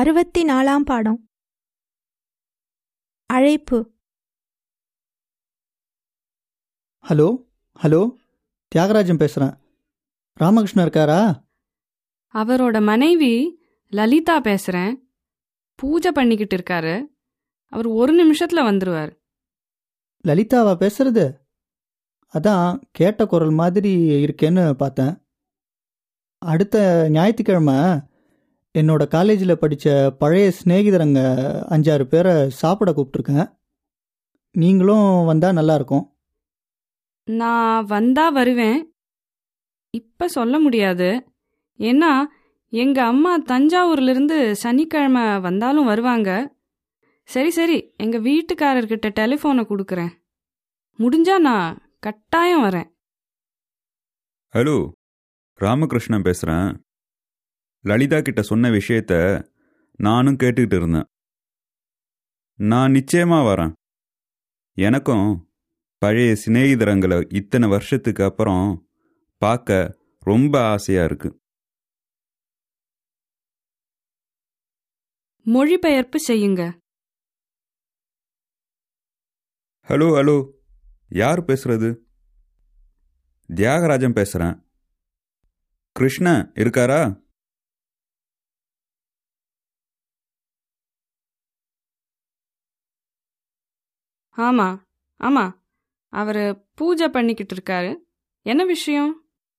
அறுபத்தி நாலாம் பாடம் அழைப்பு ஹலோ ஹலோ தியாகராஜன் பேசுகிறேன் ராமகிருஷ்ணன் இருக்காரா அவரோட மனைவி லலிதா பேசுறேன் பூஜை பண்ணிக்கிட்டு இருக்காரு அவர் ஒரு நிமிஷத்துல வந்துருவார் லலிதாவா பேசுறது அதான் கேட்ட குரல் மாதிரி இருக்கேன்னு பார்த்தேன் அடுத்த ஞாயிற்றுக்கிழமை என்னோட காலேஜில் படித்த பழைய சிநேகிதரங்க அஞ்சாறு பேரை சாப்பிட கூப்பிட்ருக்கேன் நீங்களும் வந்தால் நல்லாயிருக்கும் நான் வந்தா வருவேன் இப்ப சொல்ல முடியாது ஏன்னா எங்க அம்மா தஞ்சாவூர்ல இருந்து சனிக்கிழமை வந்தாலும் வருவாங்க சரி சரி எங்க வீட்டுக்காரர்கிட்ட டெலிஃபோனை கொடுக்குறேன் முடிஞ்சா நான் கட்டாயம் வரேன் ஹலோ ராமகிருஷ்ணன் பேசுகிறேன் லலிதா கிட்ட சொன்ன விஷயத்த நானும் கேட்டுக்கிட்டு இருந்தேன் நான் நிச்சயமாக வரேன் எனக்கும் பழைய சிநேகிதரங்களை இத்தனை வருஷத்துக்கு அப்புறம் பார்க்க ரொம்ப ஆசையாக இருக்கு மொழிபெயர்ப்பு செய்யுங்க ஹலோ ஹலோ யார் பேசுறது தியாகராஜன் பேசுகிறேன் கிருஷ்ணன் இருக்காரா ஆமா ஆமா அவர் பூஜை பண்ணிக்கிட்டு இருக்காரு என்ன விஷயம்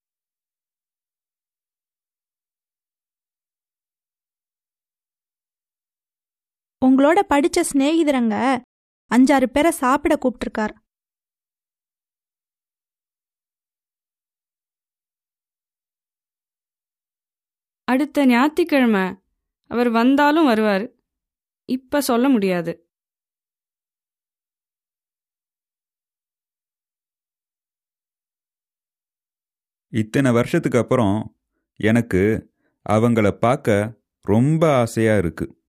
உங்களோட படிச்ச சிநேகிதரங்க அஞ்சாறு பேரை சாப்பிட கூப்பிட்டிருக்கார் அடுத்த ஞாயிற்றுக்கிழமை அவர் வந்தாலும் வருவார் இப்ப சொல்ல முடியாது இத்தனை வருஷத்துக்கு அப்புறம் எனக்கு அவங்கள பார்க்க ரொம்ப ஆசையாக இருக்கு